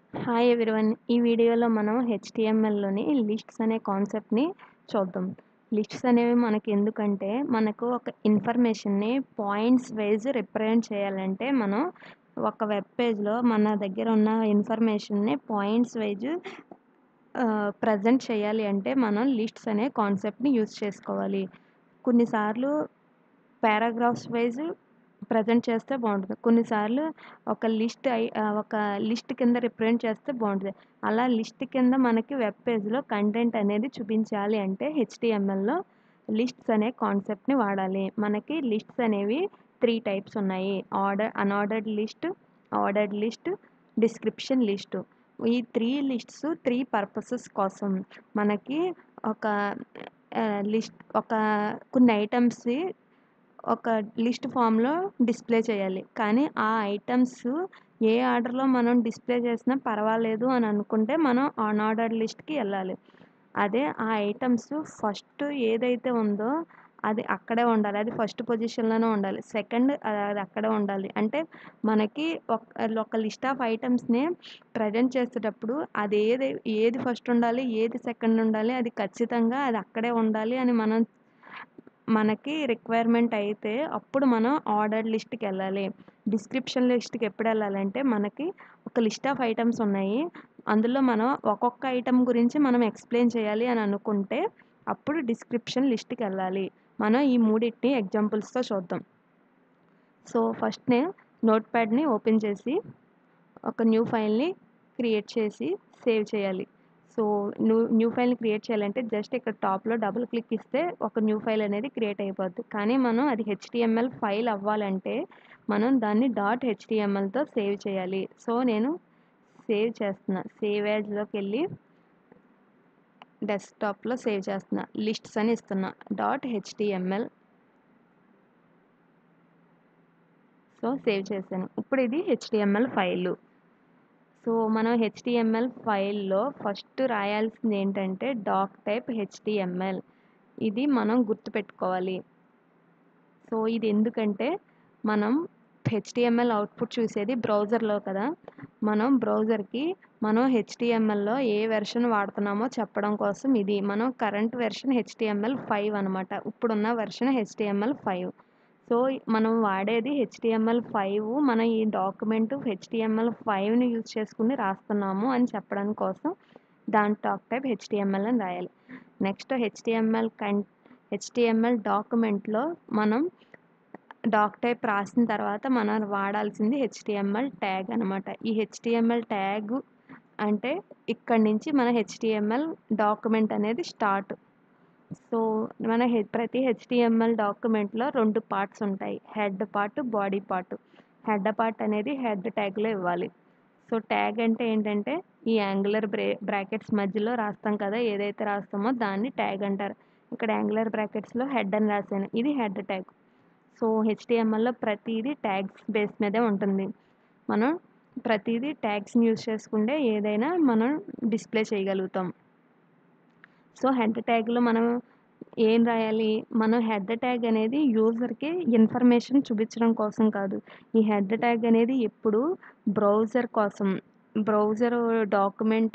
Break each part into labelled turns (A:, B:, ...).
A: hi everyone ఈ వీడియోలో మనం హెచ్టిఎంఎల్లోని లిస్ట్స్ అనే కాన్సెప్ట్ని చూద్దాం లిస్ట్స్ అనేవి మనకి ఎందుకంటే మనకు ఒక ఇన్ఫర్మేషన్ని పాయింట్స్ వైజ్ రిప్రజెంట్ చేయాలంటే మనం ఒక వెబ్ పేజ్లో మన దగ్గర ఉన్న ఇన్ఫర్మేషన్ని పాయింట్స్ వైజ్ ప్రజెంట్ చేయాలి అంటే మనం లిస్ట్స్ అనే కాన్సెప్ట్ని యూజ్ చేసుకోవాలి కొన్నిసార్లు పారాగ్రాఫ్స్ వైజ్ ప్రజెంట్ చేస్తే బాగుంటుంది కొన్నిసార్లు ఒక లిస్ట్ అయి ఒక లిస్ట్ కింద రిప్రజెంట్ చేస్తే బాగుంటుంది అలా లిస్ట్ కింద మనకి వెబ్ పేజ్లో కంటెంట్ అనేది చూపించాలి అంటే హెచ్టిఎంఎల్లో లిస్ట్స్ అనే కాన్సెప్ట్ని వాడాలి మనకి లిస్ట్స్ అనేవి త్రీ టైప్స్ ఉన్నాయి order unordered list ordered list description list ఈ త్రీ లిస్ట్స్ త్రీ పర్పసెస్ కోసం మనకి ఒక లిస్ట్ ఒక కొన్ని ఐటమ్స్ ఒక లిస్ట్ ఫామ్లో డిస్ప్లే చేయాలి కానీ ఆ ఐటమ్స్ ఏ ఆర్డర్లో మనం డిస్ప్లే చేసినా పర్వాలేదు అని అనుకుంటే మనం అన్ఆర్డర్డ్ లిస్ట్కి వెళ్ళాలి అదే ఆ ఐటమ్స్ ఫస్ట్ ఏదైతే ఉందో అది అక్కడే ఉండాలి అది ఫస్ట్ పొజిషన్లోనే ఉండాలి సెకండ్ అది అక్కడే ఉండాలి అంటే మనకి ఒక ఒక లిస్ట్ ఆఫ్ ఐటమ్స్ని ప్రజెంట్ చేసేటప్పుడు అది ఏది ఏది ఫస్ట్ ఉండాలి ఏది సెకండ్ ఉండాలి అది ఖచ్చితంగా అది అక్కడే ఉండాలి అని మనం మనకి రిక్వైర్మెంట్ అయితే అప్పుడు మనం ఆర్డర్ లిస్ట్కి వెళ్ళాలి డిస్క్రిప్షన్ లిస్ట్కి ఎప్పుడు వెళ్ళాలంటే మనకి ఒక లిస్ట్ ఆఫ్ ఐటమ్స్ ఉన్నాయి అందులో మనం ఒక్కొక్క ఐటమ్ గురించి మనం ఎక్స్ప్లెయిన్ చేయాలి అని అనుకుంటే అప్పుడు డిస్క్రిప్షన్ లిస్ట్కి వెళ్ళాలి మనం ఈ మూడింటిని ఎగ్జాంపుల్స్తో చూద్దాం సో ఫస్ట్ నోట్ ప్యాడ్ని ఓపెన్ చేసి ఒక న్యూ ఫైల్ని క్రియేట్ చేసి సేవ్ చేయాలి సో న్యూ న్యూ ఫైల్ని క్రియేట్ చేయాలంటే జస్ట్ ఇక్కడ టాప్లో డబుల్ క్లిక్ ఇస్తే ఒక న్యూ ఫైల్ అనేది క్రియేట్ అయిపోద్ది కానీ మనం అది హెచ్టిఎంఎల్ ఫైల్ అవ్వాలంటే మనం దాన్ని డాట్ హెచ్టిఎంఎల్తో సేవ్ చేయాలి సో నేను సేవ్ చేస్తున్నా సేవ్ యాజ్లోకి వెళ్ళి డెస్క్టాప్లో సేవ్ చేస్తున్నా లిస్ట్స్ అని ఇస్తున్నా డాట్ హెచ్టిఎంఎల్ సో సేవ్ చేశాను ఇప్పుడు ఇది హెచ్టిఎంఎల్ ఫైలు సో మనం హెచ్టిఎంఎల్ ఫైల్లో ఫస్ట్ రాయాల్సింది ఏంటంటే డాక్ టైప్ హెచ్టిఎంఎల్ ఇది మనం గుర్తుపెట్టుకోవాలి సో ఇది ఎందుకంటే మనం హెచ్టిఎంఎల్ అవుట్పుట్ చూసేది బ్రౌజర్లో కదా మనం బ్రౌజర్కి మనం హెచ్టిఎంఎల్లో ఏ వెర్షన్ వాడుతున్నామో చెప్పడం కోసం ఇది మనం కరెంట్ వెర్షన్ హెచ్టిఎంఎల్ ఫైవ్ అనమాట ఇప్పుడున్న వెర్షన్ హెచ్టిఎంఎల్ ఫైవ్ సో మనం వాడేది హెచ్టిఎంఎల్ ఫైవ్ మనం ఈ డాక్యుమెంట్ హెచ్టిఎంఎల్ ఫైవ్ని యూజ్ చేసుకుని రాస్తున్నాము అని చెప్పడం కోసం దాని టాక్ టైప్ హెచ్టిఎంఎల్ అని రాయాలి నెక్స్ట్ హెచ్టిఎంఎల్ కన్ హెచ్టిఎంఎల్ డాక్యుమెంట్లో మనం డాక్ టైప్ రాసిన తర్వాత మనం వాడాల్సింది హెచ్టిఎంఎల్ ట్యాగ్ అనమాట ఈ హెచ్టిఎంఎల్ ట్యాగ్ అంటే ఇక్కడి నుంచి మన హెచ్టిఎంఎల్ డాక్యుమెంట్ అనేది స్టార్ట్ సో మన హె ప్రతి హెచ్టిఎంఎల్ డాక్యుమెంట్లో రెండు పార్ట్స్ ఉంటాయి head part body part head part అనేది హెడ్ ట్యాగ్లో ఇవ్వాలి సో ట్యాగ్ అంటే ఏంటంటే ఈ యాంగులర్ బ్రే బ్రాకెట్స్ మధ్యలో రాస్తాం కదా ఏదైతే రాస్తామో దాన్ని ట్యాగ్ అంటారు ఇక్కడ యాంగులర్ బ్రాకెట్స్లో హెడ్ అని రాశాను ఇది హెడ్ ట్యాగ్ సో హెచ్టిఎంఎల్లో ప్రతిదీ ట్యాగ్స్ బేస్ మీదే ఉంటుంది మనం ప్రతిదీ ట్యాగ్స్ని యూజ్ చేసుకుంటే ఏదైనా మనం డిస్ప్లే చేయగలుగుతాం సో హెడ్ ట్యాగ్లో మనం ఏం రాయాలి మనం హెడ్ ట్యాగ్ అనేది యూజర్కి ఇన్ఫర్మేషన్ చూపించడం కోసం కాదు ఈ హెడ్ ట్యాగ్ అనేది ఎప్పుడు బ్రౌజర్ కోసం బ్రౌజర్ డాక్యుమెంట్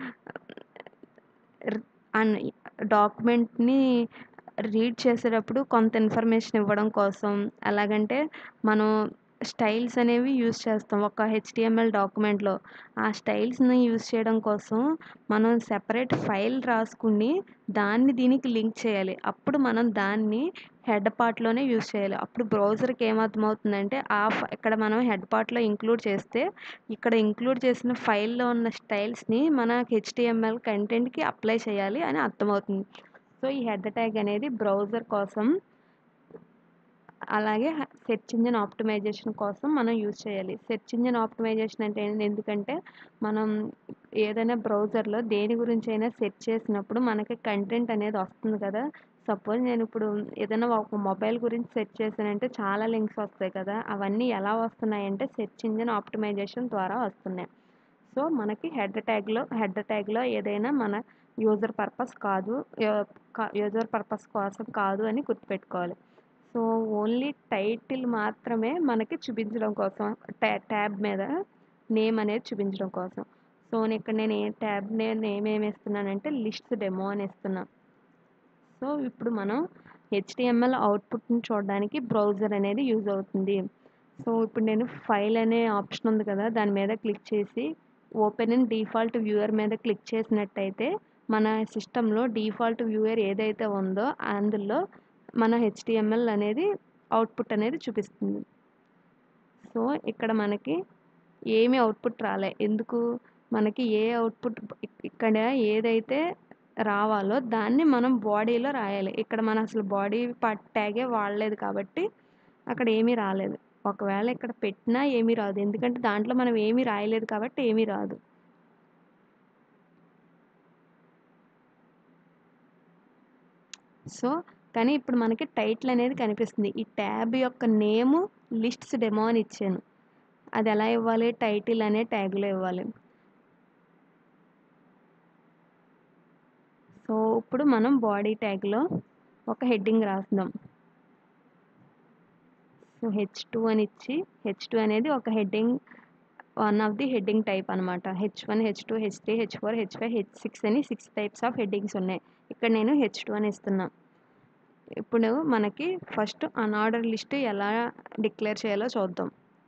A: అన్ డాక్యుమెంట్ని రీడ్ చేసేటప్పుడు కొంత ఇన్ఫర్మేషన్ ఇవ్వడం కోసం ఎలాగంటే మనం స్టైల్స్ అనేవి యూస్ చేస్తాం ఒక హెచ్టిఎంఎల్ డాక్యుమెంట్లో ఆ స్టైల్స్ని యూస్ చేయడం కోసం మనం సెపరేట్ ఫైల్ రాసుకుని దాన్ని దీనికి లింక్ చేయాలి అప్పుడు మనం దాన్ని హెడ్ పార్ట్లోనే యూస్ చేయాలి అప్పుడు బ్రౌజర్కి ఏమర్థమవుతుందంటే ఆ ఇక్కడ మనం హెడ్ పార్ట్లో ఇంక్లూడ్ చేస్తే ఇక్కడ ఇంక్లూడ్ చేసిన ఫైల్లో ఉన్న స్టైల్స్ని మన హెచ్టిఎంఎల్ కంటెంట్కి అప్లై చేయాలి అని అర్థమవుతుంది సో ఈ హెడ్ ట్యాగ్ అనేది బ్రౌజర్ కోసం అలాగే సెర్చ్ ఇంజిన్ ఆప్టిమైజేషన్ కోసం మనం యూజ్ చేయాలి సెర్చ్ ఇంజిన్ ఆప్టిమైజేషన్ అంటే ఎందుకంటే మనం ఏదైనా బ్రౌజర్లో దేని గురించి అయినా సెర్చ్ చేసినప్పుడు మనకి కంటెంట్ అనేది వస్తుంది కదా సపోజ్ నేను ఇప్పుడు ఏదైనా ఒక మొబైల్ గురించి సెర్చ్ చేశానంటే చాలా లింక్స్ వస్తాయి కదా అవన్నీ ఎలా వస్తున్నాయి అంటే సెర్చ్ ఇంజిన్ ఆప్టిమైజేషన్ ద్వారా వస్తున్నాయి సో మనకి హెడ్ ట్యాగ్లో హెడ్ ట్యాగ్లో ఏదైనా మన యూజర్ పర్పస్ కాదు యూజర్ పర్పస్ కోసం కాదు అని గుర్తుపెట్టుకోవాలి సో ఓన్లీ టైటిల్ మాత్రమే మనకి చూపించడం కోసం ట్యా ట్యాబ్ మీద నేమ్ అనేది చూపించడం కోసం సో ఇక్కడ నేను ఏ ట్యాబ్ నేను ఏమేమి ఇస్తున్నానంటే లిస్ట్స్ డెమో అని ఇస్తున్నా సో ఇప్పుడు మనం హెచ్టిఎంఎల్ అవుట్పుట్ని చూడడానికి బ్రౌజర్ అనేది యూజ్ అవుతుంది సో ఇప్పుడు నేను ఫైల్ అనే ఆప్షన్ ఉంది కదా దాని మీద క్లిక్ చేసి ఓపెన్ ఇన్ డిఫాల్ట్ వ్యూయర్ మీద క్లిక్ చేసినట్టయితే మన సిస్టంలో డిఫాల్ట్ వ్యూయర్ ఏదైతే ఉందో అందులో మన హెచ్టిఎంఎల్ అనేది అవుట్పుట్ అనేది చూపిస్తుంది సో ఇక్కడ మనకి ఏమి అవుట్పుట్ రాలే ఎందుకు మనకి ఏ అవుట్పుట్ ఇక్కడ ఏదైతే రావాలో దాన్ని మనం బాడీలో రాయాలి ఇక్కడ మనం అసలు బాడీ పార్ట్ ట్యాగే వాడలేదు కాబట్టి అక్కడ ఏమీ రాలేదు ఒకవేళ ఇక్కడ పెట్టినా ఏమీ రాదు ఎందుకంటే దాంట్లో మనం ఏమీ రాయలేదు కాబట్టి ఏమీ రాదు సో కానీ ఇప్పుడు మనకి టైటిల్ అనేది కనిపిస్తుంది ఈ ట్యాబ్ యొక్క నేము లిస్ట్స్ డెమో అని ఇచ్చాను అది ఎలా ఇవ్వాలి టైటిల్ అనే ట్యాగ్లో ఇవ్వాలి సో ఇప్పుడు మనం బాడీ ట్యాగ్లో ఒక హెడ్డింగ్ రాద్దాం సో హెచ్ టూ అని ఇచ్చి హెచ్ టూ అనేది ఒక heading one of the heading type అనమాట H one H two H three H four H five H six అని సిక్స్ టైప్స్ ఆఫ్ హెడ్డింగ్స్ ఉన్నాయి ఇక్కడ నేను హెచ్ టూ అని ఇస్తున్నా ఇప్పుడు మనకి ఫస్ట్ అన్ఆర్డర్ లిస్ట్ ఎలా డిక్లేర్ చేయాలో చూద్దాం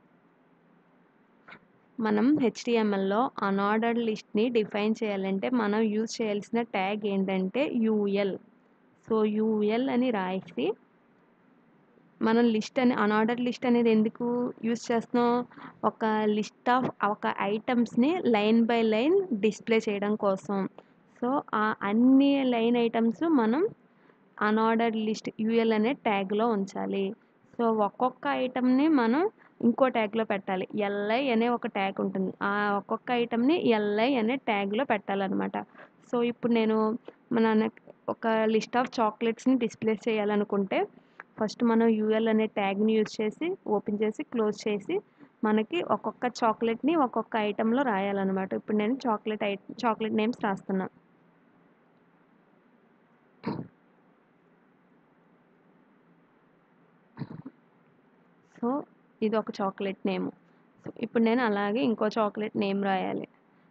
A: మనం హెచ్టిఎంఎల్లో అన్ఆర్డర్డ్ లిస్ట్ని డిఫైన్ చేయాలంటే మనం యూజ్ చేయాల్సిన ట్యాగ్ ఏంటంటే యూఎల్ సో యూఎల్ అని రాసి మనం లిస్ట్ అని అన్ఆర్డర్ లిస్ట్ అనేది ఎందుకు యూజ్ చేస్తున్నాం ఒక లిస్ట్ ఆఫ్ ఒక ఐటమ్స్ని లైన్ బై లైన్ డిస్ప్లే చేయడం కోసం సో ఆ అన్ని లైన్ ఐటమ్స్ మనం అన్ఆర్డర్డ్ లిస్ట్ యూఎల్ అనే ట్యాగ్లో ఉంచాలి సో ఒక్కొక్క ఐటమ్ని మనం ఇంకో ట్యాగ్లో పెట్టాలి ఎల్ఐ అనే ఒక ట్యాగ్ ఉంటుంది ఆ ఒక్కొక్క ఐటమ్ని ఎల్ఐ అనే ట్యాగ్లో పెట్టాలన్నమాట సో ఇప్పుడు నేను మన ఒక లిస్ట్ ఆఫ్ చాక్లెట్స్ని డిస్ప్లే చేయాలనుకుంటే ఫస్ట్ మనం యూఎల్ అనే ట్యాగ్ని యూజ్ చేసి ఓపెన్ చేసి క్లోజ్ చేసి మనకి ఒక్కొక్క చాక్లెట్ని ఒక్కొక్క ఐటెంలో రాయాలన్నమాట ఇప్పుడు నేను చాక్లెట్ ఐ చాక్లెట్ నేమ్స్ రాస్తున్నా సో ఇది ఒక చాక్లెట్ నేమ్ సో ఇప్పుడు నేను అలాగే ఇంకో చాక్లెట్ నేమ్ రాయాలి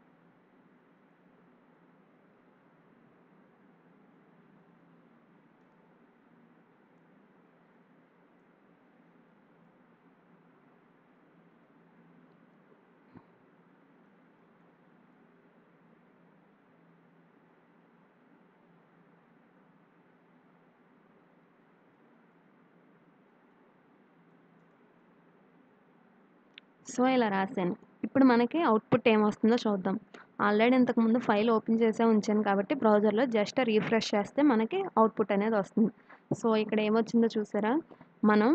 A: సో ఇలా రాశాను ఇప్పుడు మనకి అవుట్పుట్ ఏమొస్తుందో చూద్దాం ఆల్రెడీ ఇంతకుముందు ఫైల్ ఓపెన్ చేసే ఉంచాను కాబట్టి బ్రౌజర్లో జస్ట్ రీఫ్రెష్ చేస్తే మనకి అవుట్పుట్ అనేది వస్తుంది సో ఇక్కడ ఏమొచ్చిందో చూసారా మనం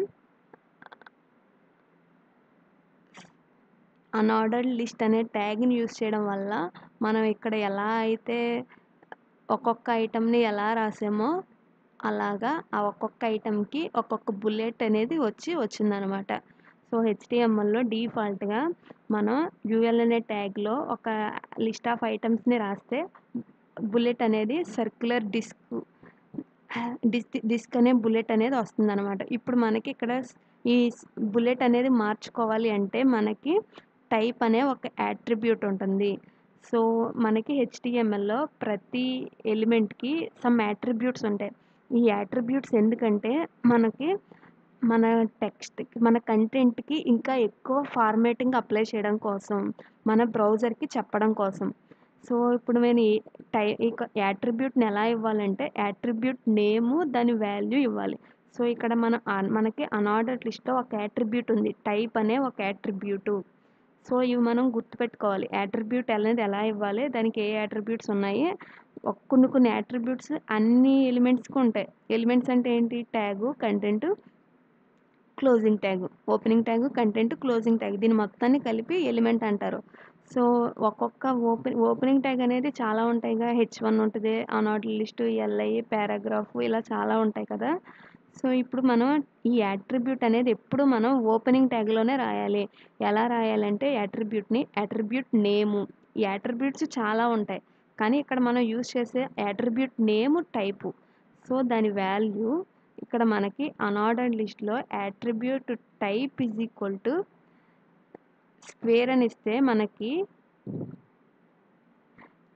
A: అన్ఆర్డర్డ్ లిస్ట్ అనే ట్యాగ్ని యూస్ చేయడం వల్ల మనం ఇక్కడ ఎలా అయితే ఒక్కొక్క ఐటమ్ని ఎలా రాసామో అలాగా ఆ ఒక్కొక్క ఐటమ్కి ఒక్కొక్క బుల్లెట్ అనేది వచ్చి వచ్చిందనమాట సో హెచ్టిఎంఎల్లో డిఫాల్ట్గా మనం యూఎల్ అనే ట్యాగ్లో ఒక లిస్ట్ ఆఫ్ ఐటమ్స్ని రాస్తే బుల్లెట్ అనేది సర్క్యులర్ డిస్క్ డిస్క్ డిస్క్ అనే బుల్లెట్ అనేది వస్తుందన్నమాట ఇప్పుడు మనకి ఇక్కడ ఈ బుల్లెట్ అనేది మార్చుకోవాలి అంటే మనకి టైప్ అనే ఒక యాట్రిబ్యూట్ ఉంటుంది సో మనకి హెచ్టిఎంఎల్లో ప్రతి ఎలిమెంట్కి సమ్ యాట్రిబ్యూట్స్ ఉంటాయి ఈ యాట్రిబ్యూట్స్ ఎందుకంటే మనకి మన టెక్స్ట్కి మన కంటెంట్కి ఇంకా ఎక్కువ ఫార్మేటింగ్ అప్లై చేయడం కోసం మన బ్రౌజర్కి చెప్పడం కోసం సో ఇప్పుడు నేను టై యాట్రిబ్యూట్ని ఎలా ఇవ్వాలంటే యాట్రిబ్యూట్ నేము దాని వాల్యూ ఇవ్వాలి సో ఇక్కడ మన మనకి అన్ఆర్డర్ లిస్ట్లో ఒక యాట్రిబ్యూట్ ఉంది టైప్ అనే ఒక యాట్రిబ్యూటు సో ఇవి మనం గుర్తుపెట్టుకోవాలి యాట్రిబ్యూట్ అనేది ఎలా ఇవ్వాలి దానికి ఏ యాట్రిబ్యూట్స్ ఉన్నాయి కొన్ని కొన్ని యాట్రిబ్యూట్స్ అన్ని ఎలిమెంట్స్కి ఉంటాయి ఎలిమెంట్స్ అంటే ఏంటి tag content closing tag opening tag content closing tag దీని మొత్తాన్ని కలిపి ఎలిమెంట్ అంటారు సో ఒక్కొక్క ఓపెన్ ఓపెనింగ్ ట్యాగ్ అనేది చాలా ఉంటాయిగా హెచ్ వన్ ఉంటుంది అనాట్ లిస్ట్ ఎల్ఐ పారాగ్రాఫ్ ఇలా చాలా ఉంటాయి కదా సో ఇప్పుడు మనం ఈ యాట్రిబ్యూట్ అనేది ఎప్పుడు మనం ఓపెనింగ్ ట్యాగ్లోనే రాయాలి ఎలా రాయాలంటే యాట్రిబ్యూట్ని యాట్రిబ్యూట్ నేము ఈ యాట్రిబ్యూట్స్ చాలా ఉంటాయి కానీ ఇక్కడ మనం యూజ్ చేసే యాట్రిబ్యూట్ నేము టైపు సో దాని వాల్యూ ఇక్కడ మనకి అనార్డర్డ్ లిస్ట్లో attribute type is equal to square అని ఇస్తే మనకి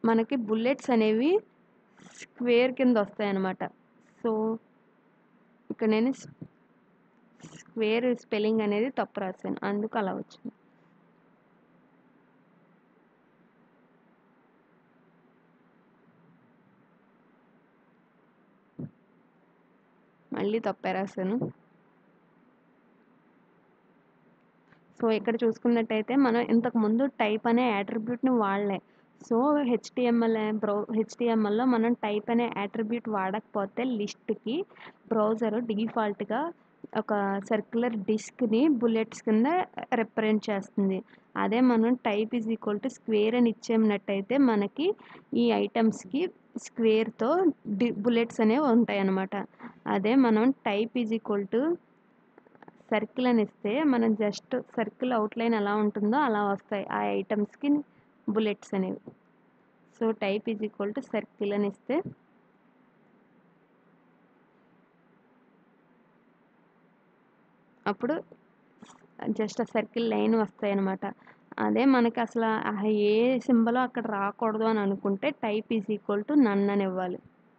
A: మనకి బుల్లెట్స్ అనేవి స్క్వేర్ కింద వస్తాయన్నమాట సో ఇక్కడ నేను స్క్వేర్ స్పెల్లింగ్ అనేది తప్పు రాశాను అందుకు అలా వచ్చింది మళ్ళీ తప్పే రాశాను సో ఇక్కడ చూసుకున్నట్టయితే మనం ఇంతకు ముందు టైప్ అనే యాట్రిబ్యూట్ని వాడలే సో హెచ్టిఎంఎల్ బ్రౌ హెచ్టిఎంఎల్లో మనం టైప్ అనే యాట్రిబ్యూట్ వాడకపోతే లిస్ట్కి బ్రౌజర్ డిఫాల్ట్గా ఒక సర్క్యులర్ డిస్క్ని బుల్లెట్స్ కింద రిప్రజెంట్ చేస్తుంది అదే మనం type is equal to square అని ఇచ్చేమన్నట్టయితే మనకి ఈ ఐటమ్స్కి స్క్వేర్తో డి బుల్లెట్స్ అనేవి ఉంటాయి అన్నమాట అదే మనం type is equal to circle అని ఇస్తే మనం జస్ట్ సర్కిల్ అవుట్లైన్ ఎలా ఉంటుందో అలా వస్తాయి ఆ ఐటమ్స్కి బుల్లెట్స్ అనేవి so type is equal to circle అని ఇస్తే అప్పుడు జస్ట్ ఆ సర్కిల్ లైన్ వస్తాయి అనమాట అదే మనకి అసలు ఆ ఏ సింబల్ అక్కడ రాకూడదు అని అనుకుంటే type is equal to none అని ఇవ్వాలి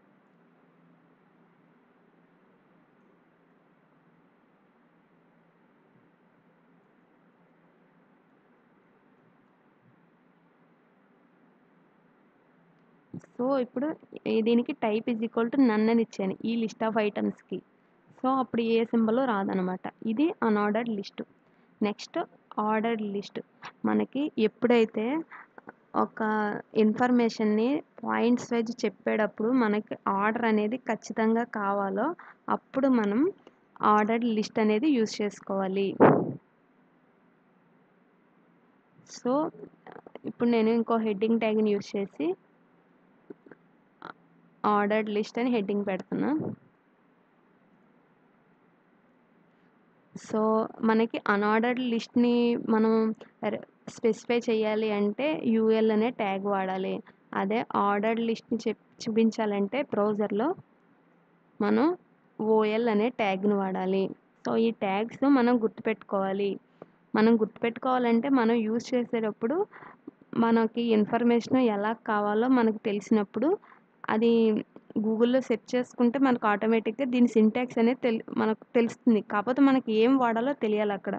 A: సో ఇప్పుడు ఈ దీనికి type is equal to none అని ఇచ్చాను ఈ లిస్ట్ ఆఫ్ ఐటమ్స్కి సో అప్పుడు ఏ సింబల్ రాదనమాట ఇది unordered list next ordered list మనకి ఎప్పుడైతే ఒక ఇన్ఫర్మేషన్ని పాయింట్స్ వైజ్ చెప్పేటప్పుడు మనకి ఆర్డర్ అనేది ఖచ్చితంగా కావాలో అప్పుడు మనం ఆర్డర్డ్ లిస్ట్ అనేది యూజ్ చేసుకోవాలి సో ఇప్పుడు నేను ఇంకో హెడ్డింగ్ ట్యాగ్ని యూజ్ చేసి ఆర్డర్డ్ లిస్ట్ అని హెడ్డింగ్ పెడుతున్నా సో మనకి అన్ఆర్డర్డ్ లిస్ట్ని మనం స్పెసిఫై చేయాలి అంటే యూఎల్ అనే ట్యాగ్ వాడాలి అదే ఆర్డర్డ్ లిస్ట్ని చెప్ చూపించాలంటే బ్రౌజర్లో మనం ఓఎల్ అనే ట్యాగ్ని వాడాలి సో ఈ ట్యాగ్స్ మనం గుర్తుపెట్టుకోవాలి మనం గుర్తుపెట్టుకోవాలంటే మనం యూజ్ చేసేటప్పుడు మనకి ఇన్ఫర్మేషన్ ఎలా కావాలో మనకు తెలిసినప్పుడు అది గూగుల్లో సెర్చ్ చేసుకుంటే మనకు ఆటోమేటిక్గా దీని సింటాక్స్ అనేది తెలి మనకు తెలుస్తుంది కాకపోతే మనకి ఏం వాడాలో తెలియాలి అక్కడ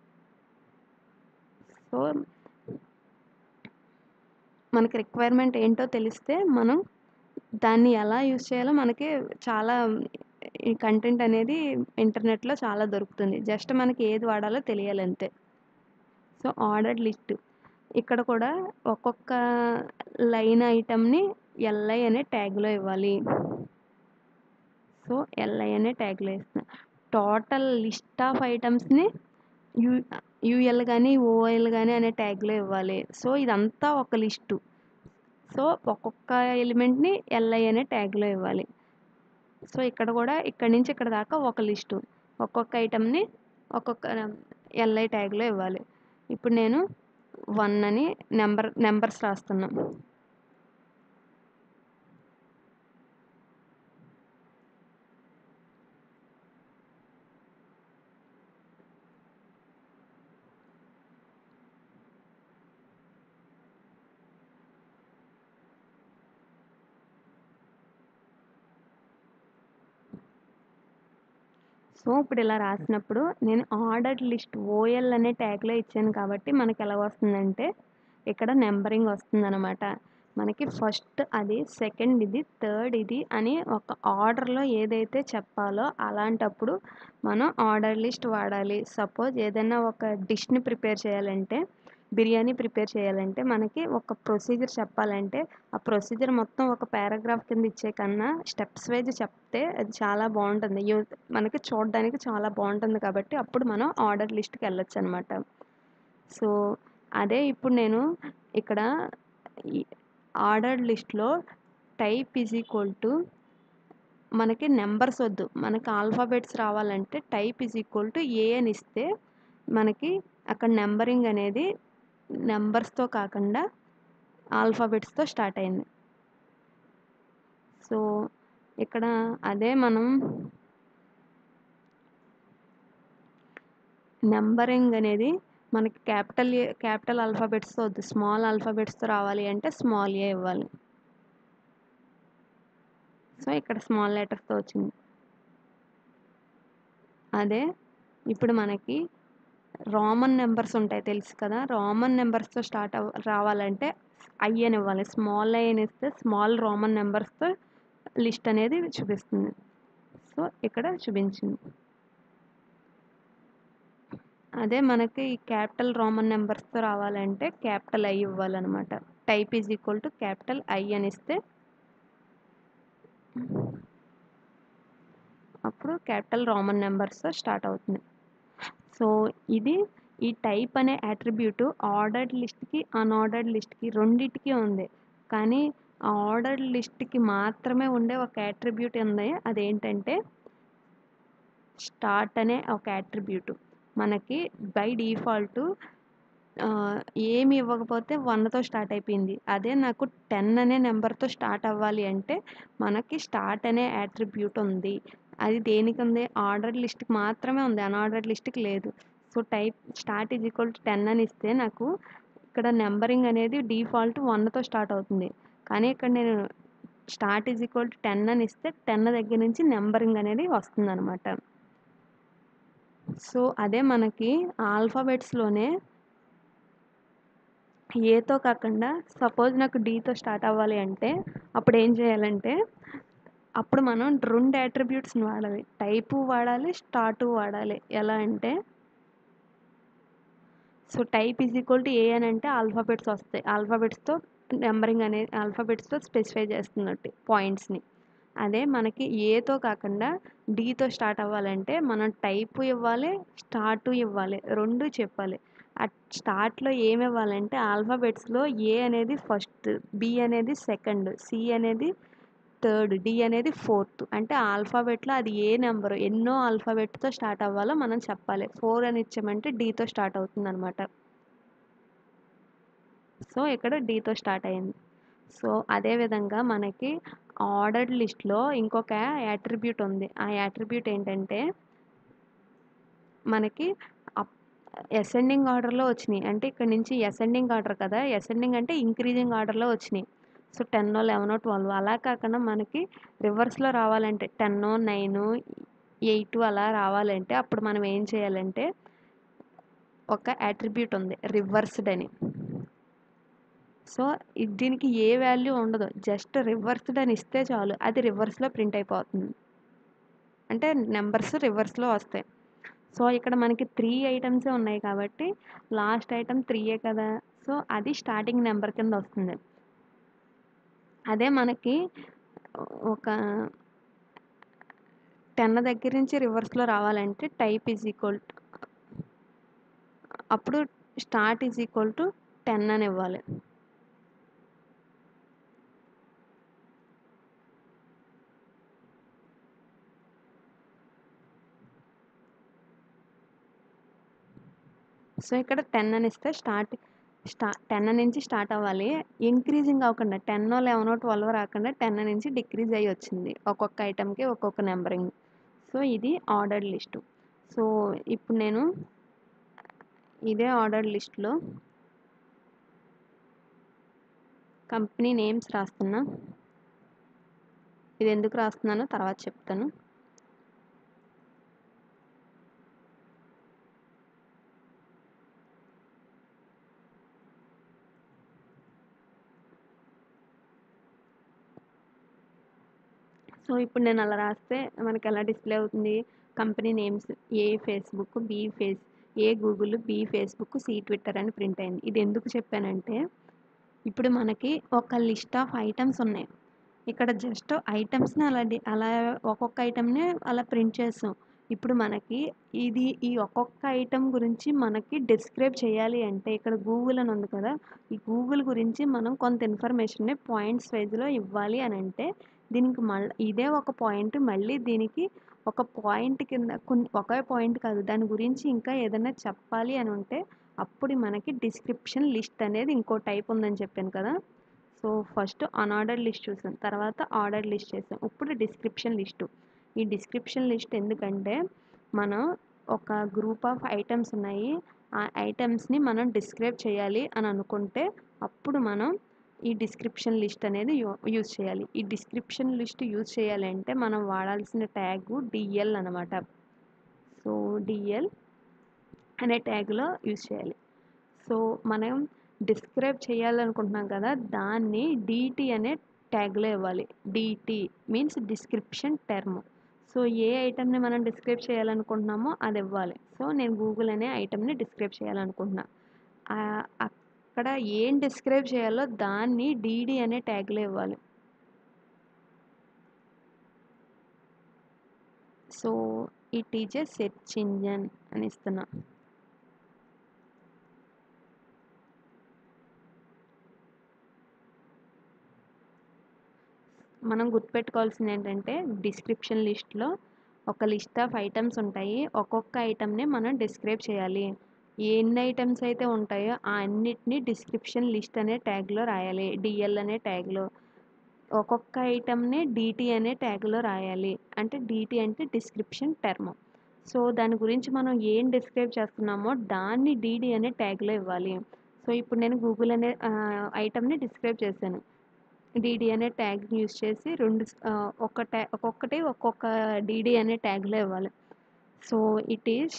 A: సో మనకి రిక్వైర్మెంట్ ఏంటో తెలిస్తే మనం దాన్ని ఎలా యూజ్ చేయాలో మనకి చాలా ఈ కంటెంట్ అనేది ఇంటర్నెట్లో చాలా దొరుకుతుంది జస్ట్ మనకి ఏది వాడాలో తెలియాలి అంతే సో ఆర్డర్డ్ లిస్ట్ ఇక్కడ కూడా ఒక్కొక్క లైన్ ఐటమ్ని ఎల్ఐ అనే ట్యాగ్లో ఇవ్వాలి సో ఎల్ఐ అనే ట్యాగ్లో ఇస్తున్నా టోటల్ లిస్ట్ ఆఫ్ ఐటమ్స్ని యూ యూఎల్ కానీ ఓఎల్ కానీ అనే ట్యాగ్లో ఇవ్వాలి సో ఇదంతా ఒక లిస్టు సో ఒక్కొక్క ఎలిమెంట్ని ఎల్ఐ అనే ట్యాగ్లో ఇవ్వాలి సో ఇక్కడ కూడా ఇక్కడ నుంచి ఇక్కడ దాకా ఒక లిస్టు ఒక్కొక్క ఐటమ్ని ఒక్కొక్క ఎల్ఐ ట్యాగ్లో ఇవ్వాలి ఇప్పుడు నేను వన్ అని నెంబర్ నెంబర్స్ రాస్తున్నా సో ఇప్పుడు ఇలా రాసినప్పుడు నేను ఆర్డర్డ్ లిస్ట్ ఓఎల్ అనే ట్యాగ్లో ఇచ్చాను కాబట్టి మనకి ఎలా వస్తుందంటే ఇక్కడ నెంబరింగ్ వస్తుందన్నమాట మనకి ఫస్ట్ అది సెకండ్ ఇది థర్డ్ ఇది అని ఒక ఆర్డర్లో ఏదైతే చెప్పాలో అలాంటప్పుడు మనం ఆర్డర్ లిస్ట్ వాడాలి సపోజ్ ఏదైనా ఒక డిష్ని ప్రిపేర్ చేయాలంటే బిర్యానీ ప్రిపేర్ చేయాలంటే మనకి ఒక ప్రొసీజర్ చెప్పాలంటే ఆ ప్రొసీజర్ మొత్తం ఒక పారాగ్రాఫ్ కింద ఇచ్చే కన్నా స్టెప్స్ వైజ్ చెప్తే అది చాలా బాగుంటుంది యూ మనకి చూడడానికి చాలా బాగుంటుంది కాబట్టి అప్పుడు మనం ఆర్డర్ లిస్ట్కి వెళ్ళొచ్చు అనమాట సో అదే ఇప్పుడు నేను ఇక్కడ ఆర్డర్ లిస్ట్లో టైప్ ఈజ్ ఈక్వల్ టు మనకి నెంబర్స్ వద్దు మనకి ఆల్ఫాబెట్స్ రావాలంటే type is equal to A అని ఇస్తే మనకి అక్కడ నెంబరింగ్ అనేది నెంబర్స్తో కాకుండా ఆల్ఫాబెట్స్తో స్టార్ట్ అయింది సో ఇక్కడ అదే మనం నెంబరింగ్ అనేది మనకి క్యాపిటల్ ఏ క్యాపిటల్ ఆల్ఫాబెట్స్తో వద్దు స్మాల్ ఆల్ఫాబెట్స్తో రావాలి అంటే స్మాల్ ఏ ఇవ్వాలి సో ఇక్కడ స్మాల్ లెటర్స్తో వచ్చింది అదే ఇప్పుడు మనకి రామన్ నెంబర్స్ ఉంటాయి తెలుసు కదా రామన్ నెంబర్స్తో స్టార్ట్ అవ్ రావాలంటే ఐ అని ఇవ్వాలి స్మాల్ ఐ అని ఇస్తే స్మాల్ రామన్ నెంబర్స్తో లిస్ట్ అనేది చూపిస్తుంది సో ఇక్కడ చూపించింది అదే మనకి ఈ క్యాపిటల్ రామన్ నెంబర్స్తో రావాలంటే క్యాపిటల్ ఐ ఇవ్వాలన్నమాట type is equal to capital I అని ఇస్తే అప్పుడు క్యాపిటల్ రామన్ నెంబర్స్తో స్టార్ట్ అవుతుంది సో ఇది ఈ టైప్ అనే అట్రిబ్యూట్ ఆర్డర్డ్ లిస్ట్కి అన్ఆర్డర్డ్ లిస్ట్కి రెండిటికి ఉంది కానీ ఆ ఆర్డర్డ్ లిస్ట్కి మాత్రమే ఉండే ఒక అట్రిబ్యూట్ ఉంది అదేంటంటే స్టార్ట్ అనే ఒక అట్రిబ్యూట్ మనకి బై డిఫాల్ట్ ఏమి ఇవ్వకపోతే వన్తో స్టార్ట్ అయిపోయింది అదే నాకు టెన్ అనే నెంబర్తో స్టార్ట్ అవ్వాలి అంటే మనకి స్టార్ట్ అనే అట్రిబ్యూట్ ఉంది అది దేనికి ఉంది ఆర్డర్ లిస్ట్కి మాత్రమే ఉంది అన్ఆర్డర్డ్ లిస్ట్కి లేదు so type start is equal to ten అని ఇస్తే నాకు ఇక్కడ నెంబరింగ్ అనేది డిఫాల్ట్ వన్తో స్టార్ట్ అవుతుంది కానీ ఇక్కడ నేను start is equal to ten అని ఇస్తే టెన్ దగ్గర నుంచి నెంబరింగ్ అనేది వస్తుంది అనమాట సో అదే మనకి ఆల్ఫాబెట్స్లోనే ఏతో కాకుండా సపోజ్ నాకు డీతో స్టార్ట్ అవ్వాలి అంటే అప్పుడు ఏం చేయాలంటే అప్పుడు మనం రెండు అట్రిబ్యూట్స్ని వాడాలి టైపు వాడాలి స్టార్ట్ వాడాలి ఎలా అంటే so type is equal to A అని అంటే ఆల్ఫాబెట్స్ వస్తాయి ఆల్ఫాబెట్స్తో నెంబరింగ్ అనేది ఆల్ఫాబెట్స్తో స్పెసిఫై చేస్తున్నట్టు పాయింట్స్ని అదే మనకి ఏతో కాకుండా డీతో స్టార్ట్ అవ్వాలంటే మనం టైపు ఇవ్వాలి స్టార్ట్ ఇవ్వాలి రెండు చెప్పాలి ఆ స్టార్ట్లో ఏమి ఇవ్వాలంటే ఆల్ఫాబెట్స్లో ఏ అనేది ఫస్ట్ బి అనేది సెకండ్ సి అనేది థర్డ్ డి అనేది ఫోర్త్ అంటే ఆల్ఫాబెట్లో అది ఏ నెంబరు ఎన్నో ఆల్ఫాబెట్తో స్టార్ట్ అవ్వాలో మనం చెప్పాలి ఫోర్ అని ఇచ్చామంటే డీతో స్టార్ట్ అవుతుంది అనమాట సో ఇక్కడ డీతో స్టార్ట్ అయింది సో అదేవిధంగా మనకి ఆర్డర్డ్ లిస్ట్లో ఇంకొక యాట్రిబ్యూట్ ఉంది ఆ యాట్రిబ్యూట్ ఏంటంటే మనకి అసెండింగ్ ఆర్డర్లో వచ్చినాయి అంటే ఇక్కడ నుంచి అసెండింగ్ ఆర్డర్ కదా అసెండింగ్ అంటే ఇంక్రీజింగ్ ఆర్డర్లో వచ్చినాయి సో టెన్ లెవెన్ ట్వెల్వ్ అలా కాకుండా మనకి రివర్స్లో రావాలంటే టెన్ నైన్ ఎయిట్ అలా రావాలంటే అప్పుడు మనం ఏం చేయాలంటే ఒక అట్రిబ్యూట్ ఉంది రివర్స్డ్ అని సో దీనికి ఏ వాల్యూ ఉండదు జస్ట్ రివర్స్డ్ అని ఇస్తే చాలు అది రివర్స్లో ప్రింట్ అయిపోతుంది అంటే నెంబర్స్ రివర్స్లో వస్తాయి సో ఇక్కడ మనకి త్రీ ఐటమ్సే ఉన్నాయి కాబట్టి లాస్ట్ ఐటమ్ త్రీయే కదా సో అది స్టార్టింగ్ నెంబర్ కింద వస్తుంది అదే మనకి ఒక టెన్ దగ్గర నుంచి రివర్స్లో రావాలంటే టైప్ ఈజ్ ఈక్వల్ అప్పుడు start is equal to ten అని ఇవ్వాలి సో ఇక్కడ టెన్ అని ఇస్తే స్టార్ట్ స్టా టెన్ నుంచి స్టార్ట్ అవ్వాలి ఇంక్రీజింగ్ అవ్వకుండా టెన్ లెవెన్ ట్వెల్వ్ రాకుండా టెన్ నుంచి డిక్రీజ్ అయ్యి వచ్చింది ఒక్కొక్క ఐటెంకి ఒక్కొక్క నెంబరింగ్ సో ఇది ఆర్డర్డ్ లిస్టు సో ఇప్పుడు నేను ఇదే ఆర్డర్డ్ లిస్ట్లో కంపెనీ నేమ్స్ రాస్తున్నా ఇది ఎందుకు రాస్తున్నానో తర్వాత చెప్తాను సో ఇప్పుడు నేను అలా రాస్తే మనకి ఎలా డిస్ప్లే అవుతుంది company names A Facebook B Face A Google B Facebook C Twitter అని ప్రింట్ అయింది ఇది ఎందుకు చెప్పానంటే ఇప్పుడు మనకి ఒక లిస్ట్ ఆఫ్ ఐటమ్స్ ఉన్నాయి ఇక్కడ జస్ట్ ఐటమ్స్ని అలా డి- అలా ఒక్కొక్క ఐటమ్ని అలా ప్రింట్ చేస్తాం ఇప్పుడు మనకి ఇది ఈ ఒక్కొక్క ఐటమ్ గురించి మనకి డిస్క్రైబ్ చేయాలి అంటే ఇక్కడ గూగుల్ అని ఉంది కదా ఈ గూగుల్ గురించి మనం కొంత ఇన్ఫర్మేషన్ని పాయింట్స్ వైజ్లో ఇవ్వాలి అని అంటే దీనికి మళ్ళీ ఇదే ఒక పాయింట్ మళ్ళీ దీనికి ఒక పాయింట్ కింద కొన్ని ఒకే పాయింట్ కాదు దాని గురించి ఇంకా ఏదైనా చెప్పాలి అని ఉంటే అప్పుడు మనకి డిస్క్రిప్షన్ లిస్ట్ అనేది ఇంకో టైప్ ఉందని చెప్పాను కదా సో ఫస్ట్ అన్ఆర్డర్డ్ లిస్ట్ చూసాం తర్వాత ఆర్డర్ లిస్ట్ చేసాం ఇప్పుడు డిస్క్రిప్షన్ లిస్టు ఈ డిస్క్రిప్షన్ లిస్ట్ ఎందుకంటే మనం ఒక గ్రూప్ ఆఫ్ ఐటమ్స్ ఉన్నాయి ఆ ఐటమ్స్ని మనం డిస్క్రైబ్ చేయాలి అని అనుకుంటే అప్పుడు మనం ఈ డిస్క్రిప్షన్ లిస్ట్ అనేది యూ యూజ్ చేయాలి ఈ డిస్క్రిప్షన్ లిస్ట్ యూజ్ చేయాలంటే మనం వాడాల్సిన ట్యాగు డిఎల్ అనమాట సో డిఎల్ అనే ట్యాగ్లో యూజ్ చేయాలి సో మనం డిస్క్రైబ్ చేయాలనుకుంటున్నాం కదా దాన్ని డిటి అనే ట్యాగ్లో ఇవ్వాలి DT means description term so ఏ ఐటమ్ని మనం డిస్క్రైబ్ చేయాలనుకుంటున్నామో అది ఇవ్వాలి సో నేను గూగుల్ అనే ఐటమ్ని డిస్క్రైబ్ చేయాలనుకుంటున్నా అక్కడ ఏం డిస్క్రైబ్ చేయాలో దాన్ని డిడి అనే ట్యాగ్లో ఇవ్వాలి so it is a search engine అని ఇస్తున్నా మనం గుర్తుపెట్టుకోవాల్సింది ఏంటంటే డిస్క్రిప్షన్ లిస్ట్లో ఒక లిస్ట్ ఆఫ్ ఐటమ్స్ ఉంటాయి ఒక్కొక్క ఐటమ్ని మనం డిస్క్రైబ్ చేయాలి ఎన్ని ఐటమ్స్ అయితే ఉంటాయో ఆ అన్నిటిని డిస్క్రిప్షన్ లిస్ట్ అనే ట్యాగ్లో రాయాలి డిఎల్ అనే ట్యాగ్లో ఒక్కొక్క ఐటమ్ని డిటి అనే ట్యాగ్లో రాయాలి అంటే డిటి అంటే డిస్క్రిప్షన్ టర్మ్ సో దాని గురించి మనం ఏం డిస్క్రైబ్ చేస్తున్నామో దాన్ని డిడి అనే ట్యాగ్లో ఇవ్వాలి సో ఇప్పుడు నేను గూగుల్ అనే ఐటమ్ని డిస్క్రైబ్ చేశాను డిడి అనే ట్యాగ్ యూస్ చేసి రెండు ఒక ట్యా ఒక్కొక్కటి ఒక్కొక్క డిడి అనే ట్యాగ్లో ఇవ్వాలి so it is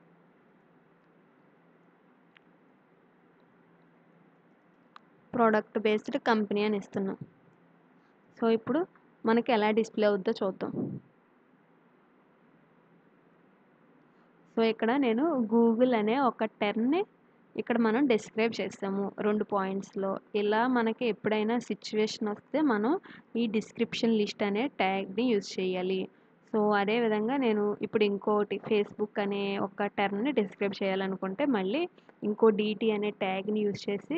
A: product based company అని ఇస్తున్నాం సో ఇప్పుడు మనకి ఎలా డిస్ప్లే అవుద్దో చూద్దాం సో ఇక్కడ నేను గూగుల్ అనే ఒక టెర్న్ని ఇక్కడ మనం డిస్క్రైబ్ చేస్తాము రెండు పాయింట్స్లో ఇలా మనకి ఎప్పుడైనా సిచ్యువేషన్ వస్తే మనం ఈ డిస్క్రిప్షన్ లిస్ట్ అనే ట్యాగ్ని యూజ్ చేయాలి సో అదేవిధంగా నేను ఇప్పుడు ఇంకోటి ఫేస్బుక్ అనే ఒక టర్మ్ని డిస్క్రైబ్ చేయాలనుకుంటే మళ్ళీ ఇంకో డిటి అనే ట్యాగ్ని యూజ్ చేసి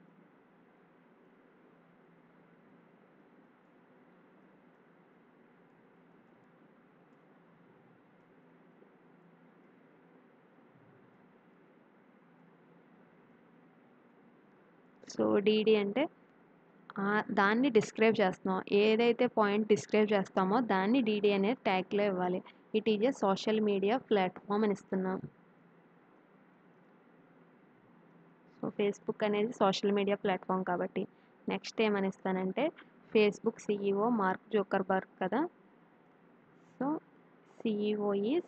A: సో డిడి అంటే దాన్ని డిస్క్రైబ్ చేస్తున్నాం ఏదైతే పాయింట్ డిస్క్రైబ్ చేస్తామో దాన్ని డిడి అనే ట్యాగ్లో ఇవ్వాలి it is a social media platform అని ఇస్తున్నాం సో ఫేస్బుక్ అనేది సోషల్ మీడియా ప్లాట్ఫామ్ కాబట్టి నెక్స్ట్ ఏమని ఇస్తానంటే ఫేస్బుక్ సిఈఓ మార్క్ జోకర్బర్గ్ కదా సో సిఈఓ ఈజ్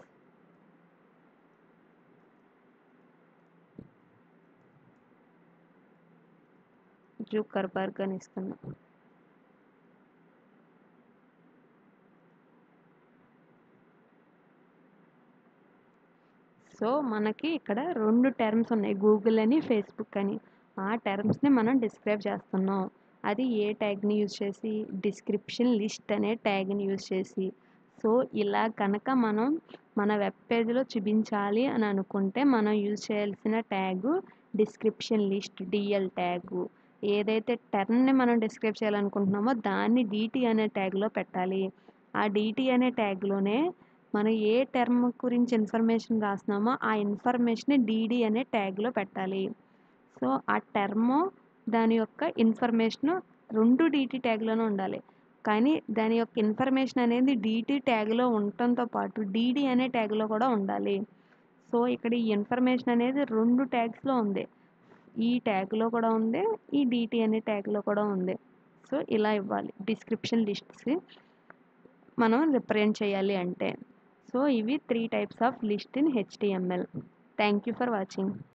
A: జూకర్బర్గ్ అని ఇస్తున్నాం సో మనకి ఇక్కడ రెండు టర్మ్స్ ఉన్నాయి గూగుల్ అని ఫేస్బుక్ అని ఆ టర్మ్స్ని మనం డిస్క్రైబ్ చేస్తున్నాం అది ఏ ట్యాగ్ని యూజ్ చేసి డిస్క్రిప్షన్ లిస్ట్ అనే ట్యాగ్ని యూజ్ చేసి సో ఇలా కనుక మనం మన వెబ్ పేజ్లో చూపించాలి అని అనుకుంటే మనం యూజ్ చేయాల్సిన tag description list DL tag ఏదైతే టర్మ్ని మనం డిస్క్రైబ్ చేయాలనుకుంటున్నామో దాన్ని డిటి అనే ట్యాగ్లో పెట్టాలి ఆ డిటి అనే ట్యాగ్లోనే మనం ఏ టర్మ్ గురించి ఇన్ఫర్మేషన్ రాస్తున్నామో ఆ ఇన్ఫర్మేషన్ డిడి అనే ట్యాగ్లో పెట్టాలి సో ఆ టర్మ్ దాని యొక్క ఇన్ఫర్మేషన్ రెండు డిటి ట్యాగ్లోనే ఉండాలి కానీ దాని యొక్క ఇన్ఫర్మేషన్ అనేది డిటి ట్యాగ్లో ఉండటంతో పాటు డిడి అనే ట్యాగ్లో కూడా ఉండాలి సో ఇక్కడ ఈ ఇన్ఫర్మేషన్ అనేది రెండు ట్యాగ్స్లో ఉంది ఈ ట్యాగ్లో కూడా ఉంది ఈ డిటి అనే ట్యాగ్లో కూడా ఉంది సో ఇలా ఇవ్వాలి డిస్క్రిప్షన్ లిస్ట్స్ మనం రిప్రజెంట్ చేయాలి అంటే సో ఇవి three types of list in HTML thank you for watching